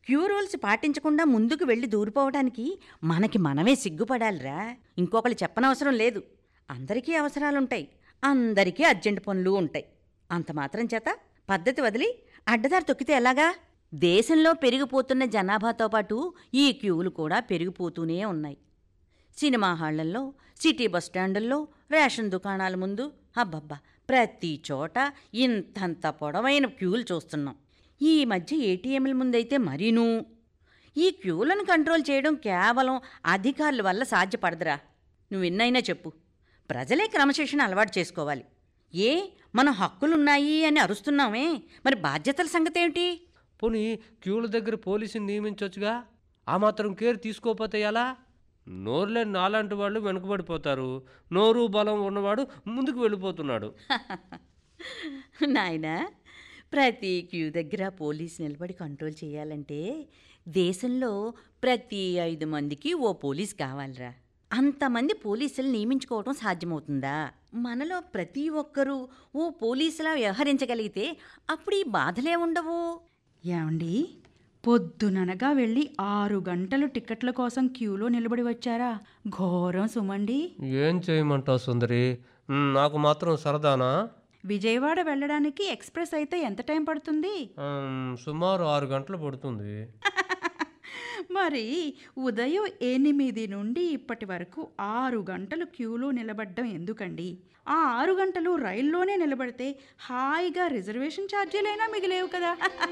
queue rules పాటించకుండా ముందుకు వెళ్ళి దూరిపోవడానికి మనకి మనమే సిగ్గుపడాలిరా ఇంకొకరు చెప్పనవసరం లేదు అందరికీ అవసరాలుంటాయి అందరికీ అర్జెంట్ పనులు ఉంటాయి అంత మాత్రం చేత పద్ధతి వదిలి అడ్డదారి తొక్కితే ఎలాగా దేశంలో పెరిగిపోతున్న జనాభాతో పాటు ఈ క్యూలు కూడా పెరిగిపోతూనే ఉన్నాయి సినిమా హాళ్లల్లో సిటీ బస్ స్టాండుల్లో రేషన్ దుకాణాల ముందు అబ్బబ్బా ప్రతి చోట ఇంతంత పొడవైన క్యూలు చూస్తున్నాం ఈ మధ్య ఏటీఎంల ముందైతే మరీనూ ఈ క్యూలను కంట్రోల్ చేయడం కేవలం అధికారుల వల్ల సాధ్యపడదురా నువ్వు ఎన్నైనా చెప్పు ప్రజలే క్రమశిక్షణ అలవాటు చేసుకోవాలి ఏ మన హక్కులున్నాయి అని అరుస్తున్నామే మరి బాధ్యతల సంగతి ఏమిటి పోనీ క్యూల దగ్గర పోలీసుని నియమించవచ్చుగా ఆ మాత్రం కేర్ తీసుకోకపోతే ఎలా నోరులేని నాలాంటి వాళ్ళు వెనుకబడిపోతారు నోరు బలం ఉన్నవాడు ముందుకు వెళ్ళిపోతున్నాడు నాయనా ప్రతి క్యూ దగ్గర పోలీస్ నిలబడి కంట్రోల్ చేయాలంటే దేశంలో ప్రతి ఐదు మందికి ఓ పోలీస్ కావాలిరా అంతమంది పోలీసులు నియమించుకోవడం సాధ్యమవుతుందా మనలో ప్రతి ఒక్కరూ ఓ పోలీసులా వ్యవహరించగలిగితే అప్పుడు ఈ బాధలే ఉండవు ఏమండి పొద్దుననగా వెళ్ళి ఆరు గంటలు టికెట్ల కోసం క్యూలో నిలబడి వచ్చారా ఘోరం సుమండి ఏం చేయమంటావు సుందరి మ్, నాకు మాత్రం సరదానా విజయవాడ వెళ్ళడానికి ఎక్స్ప్రెస్ అయితే ఎంత టైం పడుతుంది మ్, సుమారు ఆరు గంటలు పడుతుంది మరి ఉదయం ఎనిమిది నుండి ఇప్పటి వరకు ఆరు గంటలు క్యూలో నిలబడ్డం ఎందుకండి ఆ ఆరు గంటలు రైల్లోనే నిలబడితే హాయిగా రిజర్వేషన్ ఛార్జీలైనా మిగిలేవు కదా